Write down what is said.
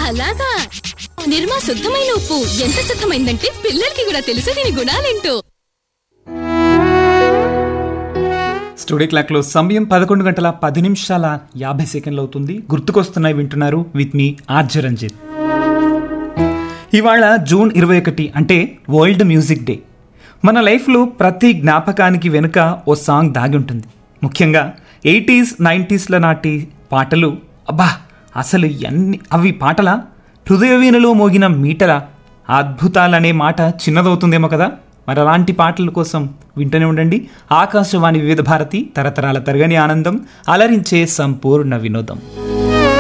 అలాగా నిర్మా శుద్ధమైన ఉప్పు ఎంత శుద్ధమైందంటే పిల్లలకి కూడా తెలుసు దీని గుణాలేంటో స్టూడియో క్లాక్లో సమయం పదకొండు గంటల పది నిమిషాల యాభై సెకండ్లు అవుతుంది గుర్తుకొస్తున్నాయి వింటున్నారు విత్ మీ ఆర్జ రంజిత్ ఇవాళ జూన్ ఇరవై ఒకటి అంటే వరల్డ్ మ్యూజిక్ డే మన లైఫ్లో ప్రతి జ్ఞాపకానికి వెనుక ఓ సాంగ్ దాగి ఉంటుంది ముఖ్యంగా ఎయిటీస్ నైంటీస్ల నాటి పాటలు అబ్బా అసలు ఎన్ని అవి పాటలా హృదయవీణలో మోగిన మీటల అద్భుతాలనే మాట చిన్నదవుతుందేమో కదా మరి అలాంటి పాటల కోసం వింటూనే ఉండండి ఆకాశవాణి వివిధ భారతి తరతరాల తరగని ఆనందం అలరించే సంపూర్ణ వినోదం